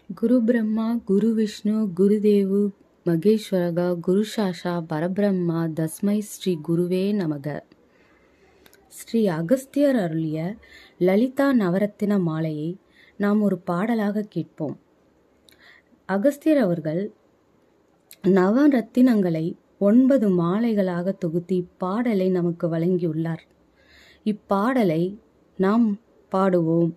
ಗುರು ಬ್ರಹ್ಮ ಗುರು ವಿಷ್ಣು ಗುರುದೇವು மகேஸ்வரகா குரு சாஷா பரபிரம்மா தஸ்மை ஸ்ரீ குருவே நமக ஸ்ரீ அகஸ்தியர் அருளிய லலிதா நவரத்தின மாலையை நாம் ஒரு பாடலாக கேட்போம் அகஸ்தியர் அவர்கள் நவரத்தினங்களை ஒன்பது மாலைகளாக தொகுத்து இப்பாடலை நமக்கு வழங்கியுள்ளார் இப்பாடலை நாம் பாடுவோம்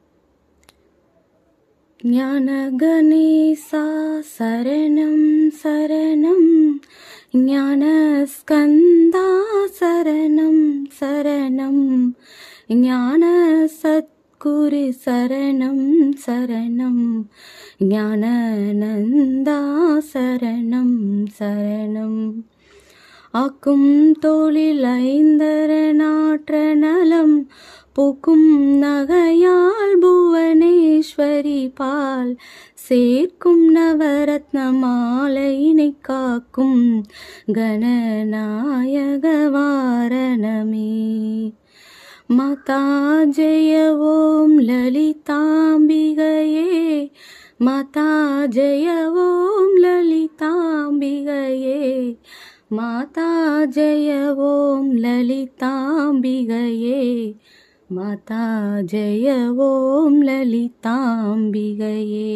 ஞான கணேசா சரணம் சரணம் ஞான ஸ்கந்தா சரணம் சரணம் ஞான சத்குரு சரணம் சரணம் ஞானநந்தா சரணம் சரணம் ஆக்கும் தோளில் ஐந்தர நாற்ற நலம் பூக்கும் நகையால் புவனேஸ்வரி பால் சேர்க்கும் நவரத்ன மாலையினை காக்கும் கணநாயக வாரணமே மாதா ஜெய ஓம் லலிதாம்பிகையே மாதா ஜெய ஓம் லலிதாம்பிகையே மாதா ஜெய ஓம் லலிதாம்பிகையே மாதா ஜெய ஓம் லலிதாம்பிகையே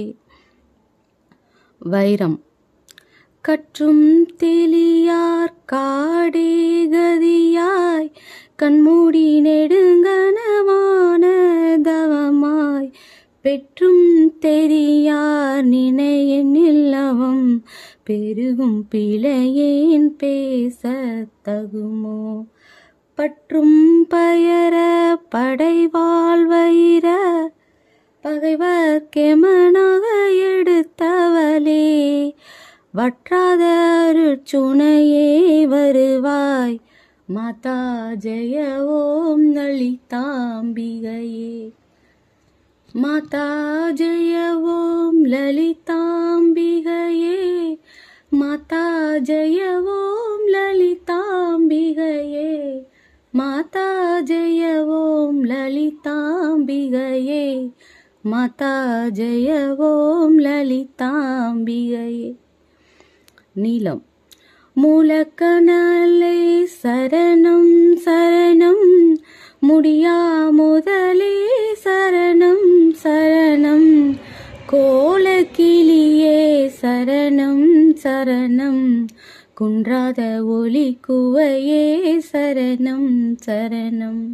வைரம் கற்றும் தெளியார் காடே கதியாய் கண்மூடி நெடுங்கனவான தவமாய் பெற்றும் தெரியார் நினையெண்ணில்லவம் பெருகும் பிழையேன் பேச தகுமோ பற்றும் பயர படைவாள் வைர பகைவர் கெமனாக எடுத்தவளே வற்றாத அருச்சுனையே வருவாய் மாதா ஜெய ஓம் லலிதாம்பிகையே மாதா ஜெய ஓம் லலிதாம்பிகையே மாதா ஜெய ஓம் லலிதாம்பிகையே மாதா ஜெய ஓம் லலிதாம்பிகையே மாதா ஜெய ஓம் லலிதாம்பிகையே நீலம் மூலக்கனலை சரணம் சரணம் முடியா முதலே சரணம் சரணம் கோலக்கிளியே சரணம் சரணம் குன்றாத ஒளி குவையே சரணம் சரணம்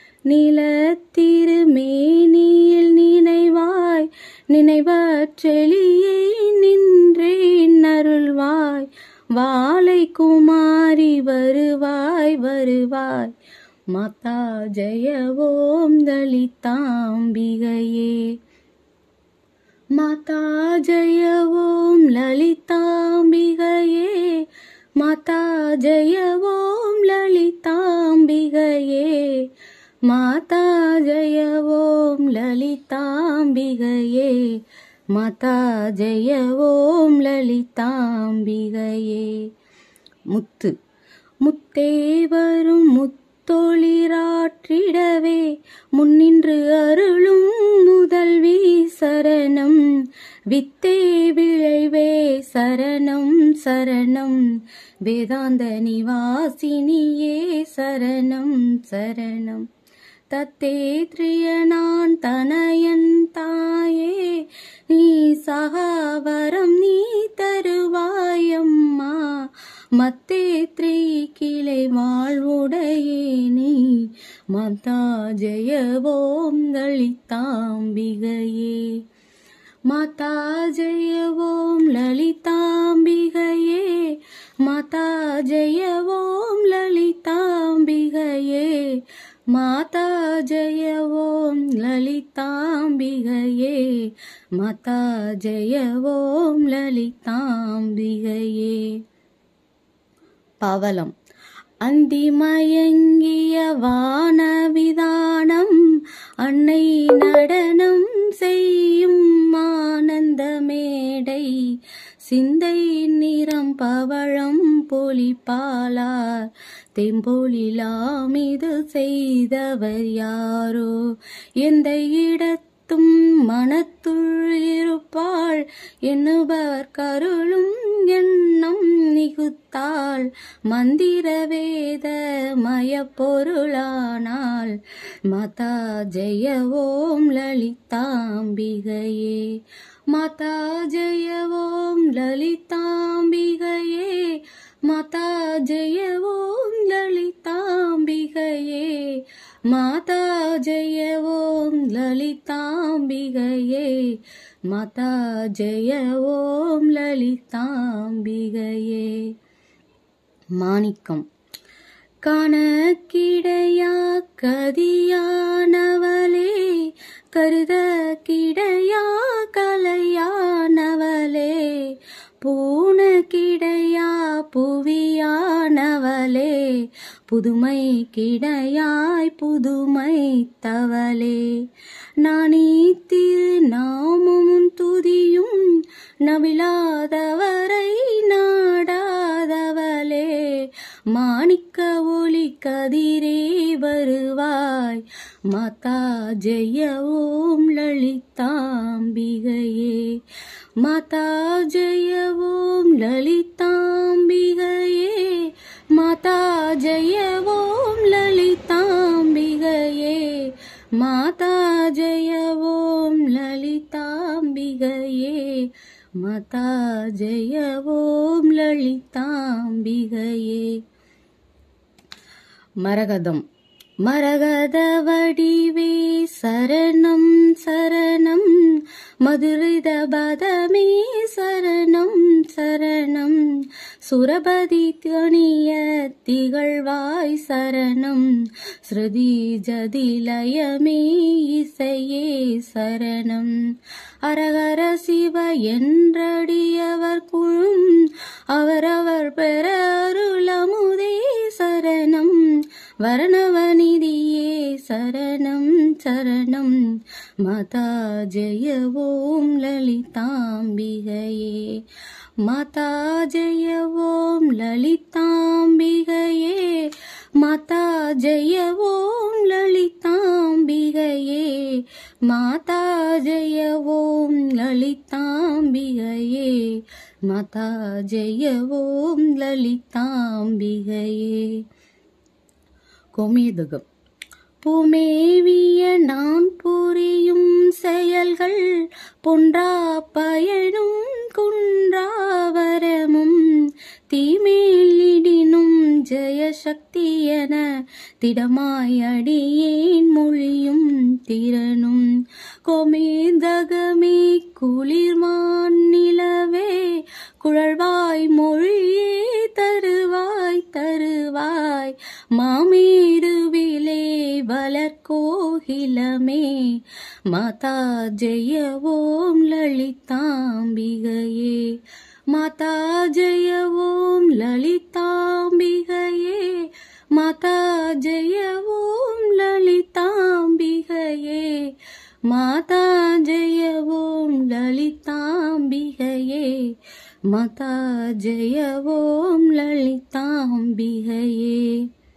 நிலத்திருமேனியில் நினைவாய் நினைவற்றெளியே நின்றேன் அருள்வாய் வாழை குமாரி வருவாய் வருவாய் மாதா ஜெய ஓம் லலிதாம்பிகையே மாதா ஜெய ஓம் லலிதாம்பிகையே மாதா ஜெய ஓம் லலிதாம்பிகையே மாதா ஜெய ஓம் லலிதாம்பிகையே மாதா ஜெய ஓம் லலிதாம்பிகையே முத்து முத்தே வரும் முத்தொளிராற்றிடவே முன்னின்று அருளும் முதல்வி சரணம் வித்தே விளைவே சரணம் சரணம் வேதாந்த நிவாசினியே சரணம் சரணம் தத்தே திரியனான் தனயன் தாயே நீ சகாவரம் நீ தருவாயம்மா மத்தே த்ரீ கிளை வாழ்வுடையே நீ மதா ஜெய ஓம் லலிதாம்பிகையே மாதா ஜெய ஓம் லலிதாம்பிகையே மாதா ஜெய ஓம் லலிதாம்பிகையே மாதா ஜெய ஓம் லலிதாம்பிகையே மாதா ஜெய ஓம் லலிதாம்பிகையே பவளம் அந்திமயங்கிய வானவிதானம் அன்னை நடனம் செய்யும் ஆனந்த மேடை சிந்தை நிறம் பவழம் பொலிப்பாலார் தெம்பொழிலாம் இது செய்தவர் யாரோ எந்த இடத்தும் மனத்துள் இருப்பாள் எண்ணுபவர் கருளும் எண்ணம் நிகுத்தாள் மந்திர வேத மயப்பொருளானாள் மாதா ஜெய ஓம் லலிதாம்பிகையே மாதா ஜெய ஓம் லலிதாம்பிகையே மாதா ஜெய ஓம் லலிதாம்பிகையே மாதா ஜெய ஓம் லலிதாம்பிகையே மாதா ஜெய ஓம் லலிதாம்பிகையே மாணிக்கம் கணக்கிடையா கதியானவளே கருத கிடையா கலையானவளே பூன கிடையா புவியானவளே புதுமை கிடையாய் புதுமை தவளே நானே திரு நாமும் துதியும் நவிலாதவரை நாடாதவளே மாணிக்க ஒளி கதிரே வருவாய் மாதா ஜெய ஓம் லலிதாம்பிகையே மாதா ஜெய ஓம் லலிதாம்பிகையே மாதா ஜெய ஓம் லலிதாம்பிகையே மாதா ஜெய ஓம் லலிதாம்பிகையே மாதா ஜெய ஓம் லலிதாம்பிகையே மரகதம் மரகத வடிவே சரணம் சரணம் மதுரித பதமே சரணம் சரணம் சுரபதி தணிய திகழ்வாய் சரணம் ஸ்ருதி ஜதிலயமே இசையே சரணம் அரகர சிவ என்றடியவர் குழும் அவரவர் பெற அருளமுதே சரணம் வரணவநிதியே சரணம் சரணம் மாதா ஜெய ஓம் லலிதாம்பிகையே மாதா ஜெய ஓம் லலிதாம்பிகையே மாதா ஜெய ஓம் லலிதாம்பிகையே மாதா ஜெய ஓம் லலிதாம்பிகையே மாதா ஜெய ஓம் லலிதாம்பிகையே கோமேதகம் பூமேவிய நான் புரியும் செயல்கள் பொன்றா பயனும் குன்றாவரமும் தீமேலிடினும் ஜெயசக்தி என திடமாய் அடியேன் மொழியும் திறனும் கோமேதகமே குளிர்மான் நிலவே குழல்வாய் மொழியே தருவாய் தருவாய் மாமேருவிலே வளர்கோகிலமே மாதா ஜெய ஓம் லலிதாம்பிகையே மாதா ஜெய ஓம் லலிதாம்பிகையே மாதா ஜெய ஓம் லலிதாம்பிகையே மாதா ஜெய ஓம் லலிதாம்பிகையே மாதா ஜெய ஓம் லலிதாம்பிகையே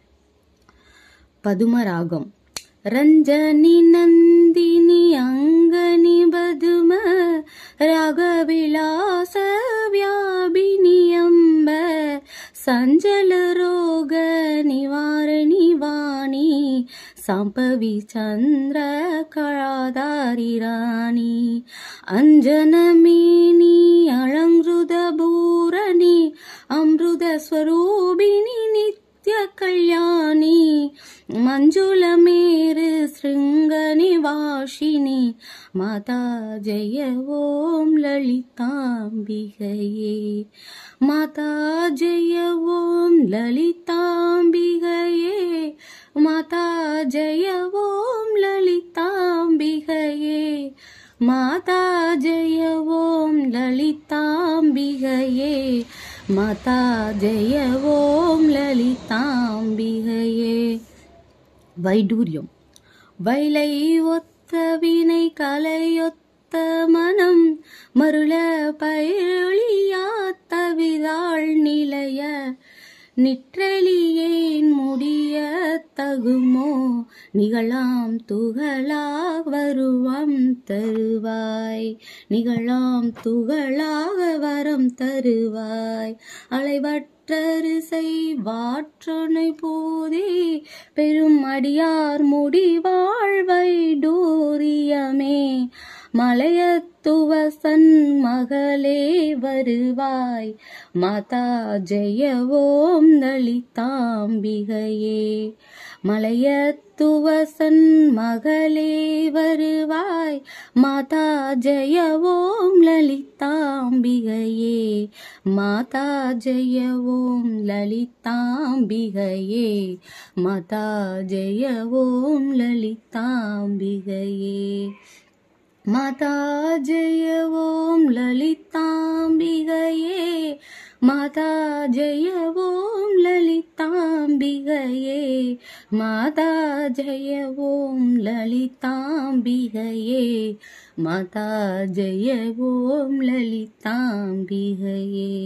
பதுமராகம் ரஞ்சனி நந்தினி அங்கனி பதும ராகவிலாச வியாபினி அம்ப சஞ்சல ரோக நிவாரணி வாணி சாம்பவி சந்திர கழாதாரி ராணி அஞ்சனமேனி அழங்கிருத பூரணி அமிர்த ஸ்வரூபிணி நித்ய கல்யாணி மஞ்சுளமேரு ஸ்ருங்க நிவாஷினி மாதா ஜெய ஓம் லலிதாம்பிகையே மாதா ஜெய ஓம் லலிதாம்பிகையே மாதா ஜெய ஓம் லலிதாம்பிகையே மாதா ஜெய ஓம் லலிதாம்பிகையே மாதா ஜெய ஓம் லலிதாம்பிகையே வைடூரியம் வைலை ஒத்த வினை கலையொத்த மனம் மருள பயிலியாத்த விதாள் நிலைய நிற்றலியேன் முடிய தகுமோ நிகழாம் துகளாக வருவம் தருவாய் நிகழாம் துகளாக வரம் தருவாய் அலைவற்றரிசை வாற்றனை போதே பெரும் அடியார் முடிவாழ்வை டூரியமே மலையத்துவசன் மகளே வருவாய் மாதா ஜெயவோம் லலிதாம்பிகையே மலையத்துவசன் மகளே வருவாய் மாதா ஜெயவோம் லலிதாம்பிகையே மாதா ஜெயவோம் லலிதாம்பிகையே மாதா ஜெயவோம் லலிதாம்பிகையே மாதா ஜெய ஓம் லலிதாம்பிகையே மாதா ஜெய ஓம் லலிதாம்பிகையே மாதா ஜெய ஓம் லலிதாம்பிகையே மாதா ஜெய ஓம் லலிதாம்பிகையே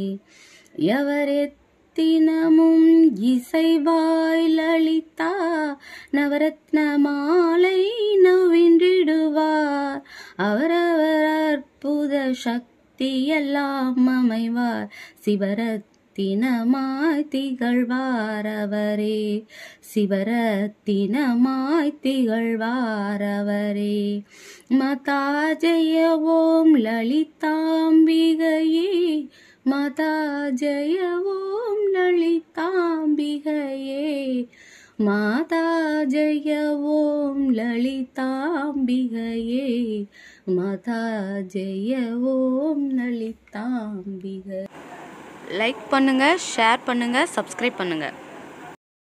எவரெத்தினமும் இசைவாய் லலிதா நவரத்ன மாலை நவின்றிடுவார் அவரவர் அற்புத சக்தியெல்லாம் அமைவார் சிவரத்தினமாய் திகழ்வார் அவரே சிவரத்தினமாய் திகழ்வார் அவரே மாதா ஜெய ஓம் லலிதாம்பிகையே மாதா ஜெய ஓம் லலிதாம்பிகையே மாதா ஜெய ஓம் லலிதாம்பிகையே மாதா ஜெய ஓம் லலிதாம்பிகை லைக் பண்ணுங்க ஷேர் பண்ணுங்க சப்ஸ்கிரைப் பண்ணுங்க